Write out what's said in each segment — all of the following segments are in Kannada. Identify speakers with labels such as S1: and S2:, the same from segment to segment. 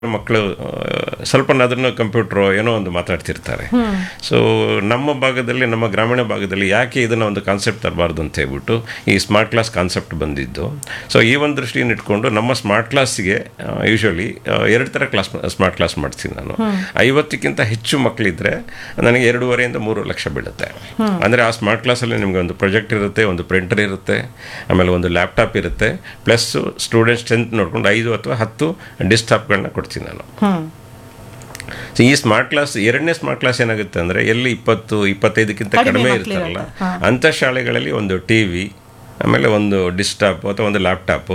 S1: ಮಕ್ಕಳು ಆ, ಸ್ವಲ್ಪನಾದ್ರೂ ಕಂಪ್ಯೂಟ್ರು ಏನೋ ಒಂದು ಮಾತಾಡ್ತಿರ್ತಾರೆ ಸೊ ನಮ್ಮ ಭಾಗದಲ್ಲಿ ನಮ್ಮ ಗ್ರಾಮೀಣ ಭಾಗದಲ್ಲಿ ಯಾಕೆ ಇದನ್ನು ಒಂದು ಕಾನ್ಸೆಪ್ಟ್ ತರಬಾರ್ದು ಅಂತ ಹೇಳ್ಬಿಟ್ಟು ಈ ಸ್ಮಾರ್ಟ್ ಕ್ಲಾಸ್ ಕಾನ್ಸೆಪ್ಟ್ ಬಂದಿದ್ದು ಸೊ ಈ ಒಂದು ದೃಷ್ಟಿಯನ್ನು ಇಟ್ಕೊಂಡು ನಮ್ಮ ಸ್ಮಾರ್ಟ್ ಕ್ಲಾಸಿಗೆ ಯೂಶ್ವಲಿ ಎರಡು ಥರ ಕ್ಲಾಸ್ ಸ್ಮಾರ್ಟ್ ಕ್ಲಾಸ್ ಮಾಡ್ತೀನಿ ನಾನು ಐವತ್ತಕ್ಕಿಂತ ಹೆಚ್ಚು ಮಕ್ಕಳಿದ್ರೆ ನನಗೆ ಎರಡೂವರೆಯಿಂದ ಮೂರು ಲಕ್ಷ ಬೀಳುತ್ತೆ ಅಂದರೆ ಆ ಸ್ಮಾರ್ಟ್ ಕ್ಲಾಸಲ್ಲಿ ನಿಮಗೆ ಒಂದು ಪ್ರೊಜೆಕ್ಟ್ ಇರುತ್ತೆ ಒಂದು ಪ್ರಿಂಟರ್ ಇರುತ್ತೆ ಆಮೇಲೆ ಒಂದು ಲ್ಯಾಪ್ಟಾಪ್ ಇರುತ್ತೆ ಪ್ಲಸ್ ಸ್ಟೂಡೆಂಟ್ ಸ್ಟ್ರೆಂತ್ ನೋಡ್ಕೊಂಡು ಐದು ಅಥವಾ ಹತ್ತು ಡೆಸ್ಕ್ಟಾಪ್ಗಳನ್ನ ಕೊಡ್ತೀನಿ ನಾನು ಸೊ ಈ ಸ್ಮಾರ್ಟ್ ಕ್ಲಾಸ್ ಎರಡನೇ ಸ್ಮಾರ್ಟ್ ಕ್ಲಾಸ್ ಏನಾಗುತ್ತೆ ಅಂದರೆ ಎಲ್ಲಿ ಇಪ್ಪತ್ತು ಇಪ್ಪತ್ತೈದಕ್ಕಿಂತ
S2: ಕಡಿಮೆ
S1: ಕಡಿಮೆ
S2: ಮಕ್ಳು
S1: ಇರ್ತಾರಲ್ಲ ಅಂಥ ಶಾಲೆಗಳಲ್ಲಿ ಒಂದು ಟಿ ವಿ ಆಮೇಲೆ ಒಂದು ಡಿಸ್ಟಾಪ್ ಅಥವಾ ಒಂದು ಲ್ಯಾಪ್ಟಾಪು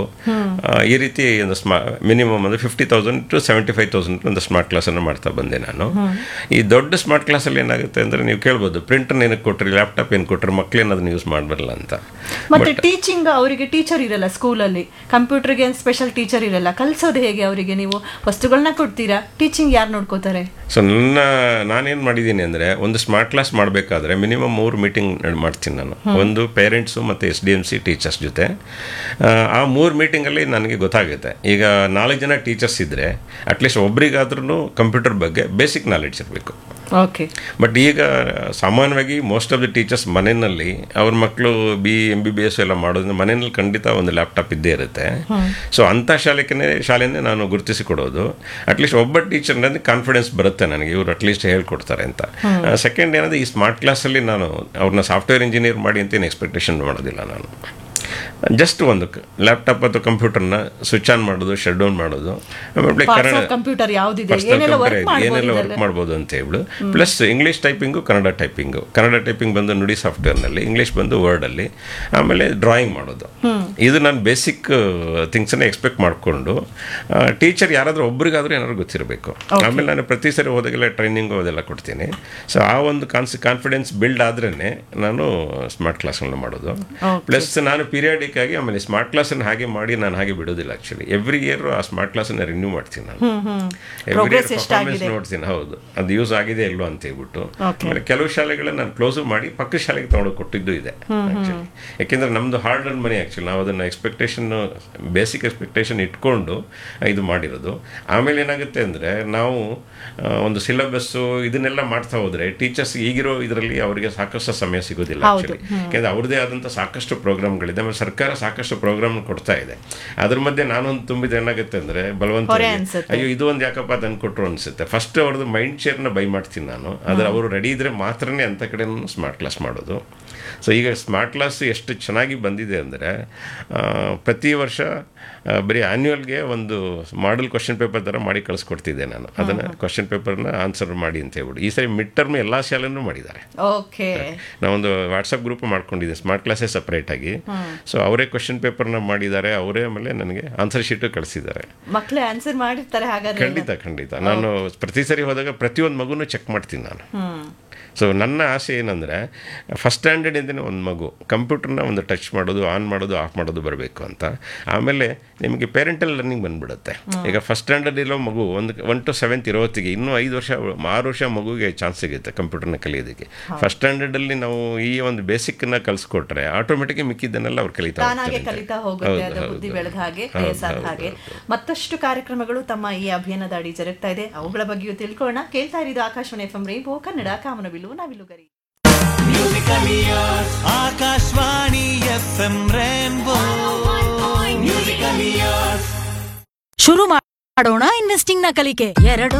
S1: ಈ ರೀತಿ ಒಂದು ಸ್ಮಾ ಮಿನಿಮಮ್ ಒಂದು fifty thousand to seventy five thousand ಒಂದು ಸ್ಮಾರ್ಟ್ ಕ್ಲಾಸನ್ನು ಮಾಡ್ತಾ ಬಂದೆ ನಾನು ಈ ದೊಡ್ಡ ಸ್ಮಾರ್ಟ್ ಕ್ಲಾಸಲ್ಲಿ ಏನಾಗುತ್ತೆ ಅಂದರೆ ನೀವು ಕೇಳ್ಬೋದು ಪ್ರಿಂಟರ್ ಏನಕ್ಕೆ ಕೊಟ್ರಿ ಲ್ಯಾಪ್ಟಾಪ್ ಏನು ಕೊಟ್ರಿ ಮಕ್ಳೇನು ಅದನ್ನ ಯೂಸ್ ಮಾಡಬರಲ್ಲ ಅಂತ
S2: ಮತ್ತೆ ಟೀಚಿಂಗ್ ಅವರಿಗೆ ಟೀಚರ್ ಇರಲ್ಲ ಸ್ಕೂಲಲ್ಲಿ ಕಂಪ್ಯೂಟರ್ಗೆ ಸ್ಪೆಷಲ್ ಟೀಚರ್ ಇರಲ್ಲ ಕಲ್ಸೋದು ಹೇಗೆ ಅವರಿಗೆ ನೀವು ವಸ್ತುಗಳನ್ನ ಕೊಡ್ತೀರಾ ಟೀಚಿಂಗ್ ಯಾರು ನೋಡ್ಕೋತಾರೆ
S1: ಸೊ ನನ್ನ ನಾನೇನು ಮಾಡಿದ್ದೀನಿ ಅಂದರೆ ಒಂದು ಸ್ಮಾರ್ಟ್ ಕ್ಲಾಸ್ ಮಾಡಬೇಕಾದ್ರೆ ಮಿನಿಮಮ್ ಮೂರು ಮೀಟಿಂಗ್ ಮಾಡ್ತೀನಿ ನಾನು ಒಂದು ಪೇರೆಂಟ್ಸು ಮತ್ತು S D M C teachers ಜೊತೆ ಆ, ಆ ಮೂರು ಮೀಟಿಂಗಲ್ಲಿ ನನಗೆ ಗೊತ್ತಾಗುತ್ತೆ ಈಗ ನಾಲ್ಕು ಜನ ಟೀಚರ್ಸ್ ಇದ್ದರೆ ಅಟ್ಲೀಸ್ಟ್ ಒಬ್ರಿಗಾದ್ರೂ ಕಂಪ್ಯೂಟರ್ ಬಗ್ಗೆ ಬೇಸಿಕ್ ನಾಲೆಡ್ಜ್ ಇರಬೇಕು
S2: ಓಕೆ
S1: ಬಟ್ ಈಗ ಸಾಮಾನ್ಯವಾಗಿ ಮೋಸ್ಟ್ ಆಫ್ ದಿ ಟೀಚರ್ಸ್ ಮನೆಯಲ್ಲಿ ಅವ್ರ ಮಕ್ಕಳು B M B B S ಎಲ್ಲ ಮಾಡೋದ್ರಿಂದ ಮನೆಯಲ್ಲಿ ಖಂಡಿತ ಒಂದು ಲ್ಯಾಪ್ಟಾಪ್ ಇದ್ದೇ ಇರುತ್ತೆ ಸೊ ಅಂಥ ಶಾಲೆಗೆ ಶಾಲೆನೇ ನಾನು ಗುರುತಿಸಿ ಕೊಡೋದು ಅಟ್ಲೀಸ್ಟ್ ಒಬ್ಬ ಟೀಚರ್ನಲ್ಲಿ ಕಾನ್ಫಿಡೆನ್ಸ್ ಬರುತ್ತೆ ನನಗೆ ಇವರು ಅಟ್ಲೀಸ್ಟ್ ಹೇಳ್ಕೊಡ್ತಾರೆ ಅಂತ ಸೆಕೆಂಡ್ ಏನಂದರೆ ಈ ಸ್ಮಾರ್ಟ್ ಕ್ಲಾಸಲ್ಲಿ ನಾನು ಅವ್ರನ್ನ ಸಾಫ್ಟ್ವೇರ್ ಇಂಜಿನಿಯರ್ ಮಾಡಿ ಅಂತ ಏನು ಎಕ್ಸ್ಪೆಕ್ಟೇಷನ್ ಮಾಡೋದಿಲ್ಲ ನಾನು ಜಸ್ಟ್ ಒಂದು ಲ್ಯಾಪ್ಟಾಪ್ ಅಥವಾ ಕಂಪ್ಯೂಟರ್ನ ಸ್ವಿಚ್ ಆನ್ ಮಾಡೋದು ಶಟ್ ಡೌನ್ ಮಾಡೋದು ಆಮೇಲೆ ಕನ್ನಡ
S2: ಕಂಪ್ಯೂಟರ್ ಯಾವ್ದಿದೆ
S1: Personal
S2: ಏನೆಲ್ಲ
S1: computer
S2: ವರ್ಕ್
S1: ಇದೆ, ಏನೆಲ್ಲ ವರ್ಕ್
S2: ಮಾಡ್ಬೋದು
S1: ಮಾಡ್ಬೋದು ಅಂತ ಹೇಳಿ plus English typing Kannada typing Kannada typing ಬಂದು ನುಡಿ ಸಾಫ್ಟ್ವೇರ್ನಲ್ಲಿ ಇಂಗ್ಲೀಷ್ ಬಂದು ವರ್ಡಲ್ಲಿ ಆಮೇಲೆ ಡ್ರಾಯಿಂಗ್ ಮಾಡೋದು ಇದು ನಾನು ಬೇಸಿಕ್ ಥಿಂಗ್ಸನ್ನ ಎಕ್ಸ್ಪೆಕ್ಟ್ ಮಾಡಿಕೊಂಡು ಟೀಚರ್ ಯಾರಾದರೂ ಒಬ್ರಿಗಾದ್ರೂ ಏನಾದ್ರು ಗೊತ್ತಿರಬೇಕು ಆಮೇಲೆ ನಾನು ಪ್ರತಿ ಸರಿ ಹೋದಾಗೆಲ್ಲ ಟ್ರೈನಿಂಗು ಅದೆಲ್ಲ ಕೊಡ್ತೀನಿ ಸೊ ಆ ಒಂದು ಕಾನ್ಸ್ ಕಾನ್ಫಿಡೆನ್ಸ್ ಬಿಲ್ಡ್ ಆದ್ರೇ ನಾನು ಸ್ಮಾರ್ಟ್ ಕ್ಲಾಸ್ಗಳನ್ನ ಮಾಡೋದು ಪ್ಲಸ್ ನಾನು ಪೀರಿಯಾಡಿಕ್ ಆಗಿ ಆಮೇಲೆ ಸ್ಮಾರ್ಟ್ ಕ್ಲಾಸನ್ನು ಹಾಗೆ ಮಾಡಿ ನಾನು ಹಾಗೆ ಬಿಡೋದಿಲ್ಲ ಆ್ಯಕ್ಚುಲಿ ಎವ್ರಿ ಇಯರ್ ಆ ಸ್ಮಾರ್ಟ್ ಕ್ಲಾಸನ್ನು ರಿನ್ಯೂ ಮಾಡ್ತೀನಿ ನಾನು ಎವ್ರಿ
S2: Progress
S1: ಇಯರ್
S2: ಎಷ್ಟಾಗಿದೆ?
S1: ಪರ್ಫಾರ್ಮೆನ್ಸ್ ನೋಡ್ತೀನಿ ಹೌದು ಅದು ಯೂಸ್ ಆಗಿದೆ ಇಲ್ವೋ ಅಂತ ಹೇಳ್ಬಿಟ್ಟು ಆಮೇಲೆ ಕೆಲವು ಶಾಲೆಗಳನ್ನ ನಾನು ಕ್ಲೋಸು ಮಾಡಿ ಪಕ್ಕ ಶಾಲೆಗೆ ತಗೊಂಡು ಕೊಟ್ಟಿದ್ದು ಇದೆ ಆ್ಯಕ್ಚುಲಿ ಯಾಕೆಂದ್ರೆ ನಮ್ದು ಹಾರ್ಡ್ ಅರ್ನ್ ಮನಿ ಆ್ಯಕ್ಚುಲಿ ನಾವು ಅದನ್ನು ಎಕ್ಸ್ಪೆಕ್ಟೇಷನ್ ಬೇಸಿಕ್ ಎಕ್ಸ್ಪೆಕ್ಟೇಷನ್ ಇಟ್ಕೊಂಡು ಇದು ಮಾಡಿರೋದು ಆಮೇಲೆ ಏನಾಗುತ್ತೆ ಅಂದರೆ ನಾವು ಆ, ಒಂದು ಸಿಲೆಬಸ್ಸು ಇದನ್ನೆಲ್ಲ ಮಾಡ್ತಾ ಹೋದರೆ ಟೀಚರ್ಸ್ ಈಗಿರೋ ಇದರಲ್ಲಿ ಅವರಿಗೆ ಸಾಕಷ್ಟು ಸಮಯ ಸಿಗೋದಿಲ್ಲ ಆ್ಯಕ್ಚುಲಿ ಯಾಕೆಂದರೆ ಅವ್ರದ್ದೇ ಆದಂಥ ಸಾಕಷ್ಟು ಪ್ರೋಗ್ರಾಮ್ಗಳಿದೆ ಆಮೇಲೆ ಸರ್ಕಾರ ಸಾಕಷ್ಟು ಪ್ರೋಗ್ರಾಮ್ ಕೊಡ್ತಾ ಇದೆ ಅದ್ರ ಮಧ್ಯೆ ನಾನೊಂದು ತುಂಬಿದ ಏನಾಗುತ್ತೆ ಅಂದರೆ ಬಲವಂತ
S2: ಹೊರೆ ಅನ್ಸುತ್ತೆ.
S1: ಅಯ್ಯೋ ಇದು ಒಂದು ಯಾಕಪ್ಪ ತಂದು ಕೊಟ್ಟರು ಅನಿಸುತ್ತೆ ಫಸ್ಟ್ ಅವ್ರದ್ದು ಮೈಂಡ್ ಶೇರ್ನ ಬೈ ಮಾಡ್ತೀನಿ ನಾನು ಆದರೆ ಅವರು ರೆಡಿ ಇದ್ದರೆ ಮಾತ್ರನೇ ಅಂಥ ಕಡೆ ಸ್ಮಾರ್ಟ್ ಕ್ಲಾಸ್ ಮಾಡೋದು ಸೊ ಈಗ ಸ್ಮಾರ್ಟ್ ಕ್ಲಾಸ್ ಎಷ್ಟು ಚೆನ್ನಾಗಿ ಬಂದಿದೆ ಅಂದರೆ ಪ್ರತಿ ವರ್ಷ ಆ, ಬರೀ ಆ್ಯನ್ಯುವಲ್ಗೆ ಒಂದು ಮಾಡಲ್ ಕ್ವಶನ್ ಪೇಪರ್ ಥರ ಮಾಡಿ ಕಳಿಸ್ಕೊಡ್ತಿದ್ದೆ ನಾನು ಅದನ್ನು ಕ್ವಶನ್ ಪೇಪರ್ನ ಆನ್ಸರ್ ಮಾಡಿ ಅಂತ ಹೇಳ್ಬಿಟ್ಟು ಈ ಸರಿ ಮಿಡ್ ಟರ್ಮ್ ಎಲ್ಲ ಶಾಲೆನೂ ಮಾಡಿದ್ದಾರೆ
S2: ಓಕೆ
S1: ನಾವೊಂದು ವಾಟ್ಸಪ್ ಗ್ರೂಪ್ ಮಾಡ್ಕೊಂಡಿದ್ದೆ ಸ್ಮಾರ್ಟ್ ಕ್ಲಾಸೇ ಸಪ್ರೇಟಾಗಿ ಸೊ ಅವರೇ ಕ್ವಶನ್ ಪೇಪರ್ನ ಮಾಡಿದ್ದಾರೆ ಅವರೇ ಆಮೇಲೆ ನನಗೆ ಆನ್ಸರ್ ಶೀಟು ಕಳಿಸಿದ್ದಾರೆ
S2: ಮಕ್ಳು ಆನ್ಸರ್ ಮಾಡಿರ್ತಾರೆ ಹಾಗಾದ್ರೆ
S1: ಖಂಡಿತ ಖಂಡಿತ ನಾನು ಪ್ರತಿ ಸರಿ ಹೋದಾಗ ಪ್ರತಿಯೊಂದು ಮಗುನೂ ಚೆಕ್ ಮಾಡ್ತೀನಿ ನಾನು
S2: ಹ್ಮ್
S1: ಸೊ ನನ್ನ ಆಸೆ ಏನಂದರೆ ಫಸ್ಟ್ ಸ್ಟ್ಯಾಂಡರ್ಡಿಂದನೇ ಒಂದು ಮಗು ಕಂಪ್ಯೂಟರ್ನ ಒಂದು ಟಚ್ ಮಾಡೋದು ಆನ್ ಮಾಡೋದು ಆಫ್ ಮಾಡೋದು ಬರಬೇಕು ಅಂತ ಆಮೇಲೆ ನಿಮಗೆ ಪೇರೆಂಟಲ್ ಲರ್ನಿಂಗ್ ಬಂದ್ಬಿಡುತ್ತೆ ಈಗ ಫಸ್ಟ್ ಸ್ಟ್ಯಾಂಡರ್ಡ್ ಇರೋ ಮಗು ಒಂದು ಒನ್ ಟು ಸೆವೆಂತ್ ಇರೋ ಹೊತ್ತಿಗೆ ಇನ್ನೂ ಐದು ವರ್ಷ ಆರು ವರ್ಷ ಮಗುಗೆ ಚಾನ್ಸ್ ಸಿಗುತ್ತೆ ಕಂಪ್ಯೂಟರ್ನ ಕಲಿಯೋದಕ್ಕೆ ಫಸ್ಟ್ ಸ್ಟ್ಯಾಂಡರ್ಡಲ್ಲಿ ನಾವು ಈ ಒಂದು ಬೇಸಿಕ್ನ ಕಲಿಸ್ಕೊಟ್ರೆ ಆಟೋಮೆಟಿಕ್ ಮಿಕ್ಕಿದ್ದನ್ನೆಲ್ಲ ಅವ್ರು ಕಲಿತಾ
S2: ತಾನಾಗೆ
S1: ಹೋಗ್ತಾರೆ
S2: ಕಲಿತಾ ಹೋಗುತ್ತೆ ಅದು ಬುದ್ಧಿ ಬೆಳೆದ ಹಾಗೆ ವಯಸ್ಸಾದ ಹಾಗೆ ಮತ್ತಷ್ಟು ಕಾರ್ಯಕ್ರಮಗಳು ತಮ್ಮ ಈ ಅಭಿಯಾನದ ಅಡಿ ಜರುಗ್ತಾ ಇದೆ ಅವುಗಳ ಬಗ್ಗೆಯೂ ತಿಳ್ಕೊಳ್ಳೋಣ ಕೇಳ್ತಾ ಇರೋದು Akashvani F M rainbow Kannada ಕಾಮನಬಿಲ್ಲು ನಾವಿಲ್ಲುಗರಿ
S3: ಆಕಾಶವಾಣಿ ಎಫ್ ಎಂ ರೇನ್ಬೋ
S4: ಶುರು ಮಾಡೋಣ ಇನ್ವೆಸ್ಟಿಂಗ್ ನ ಕಲಿಕೆ ಎರಡು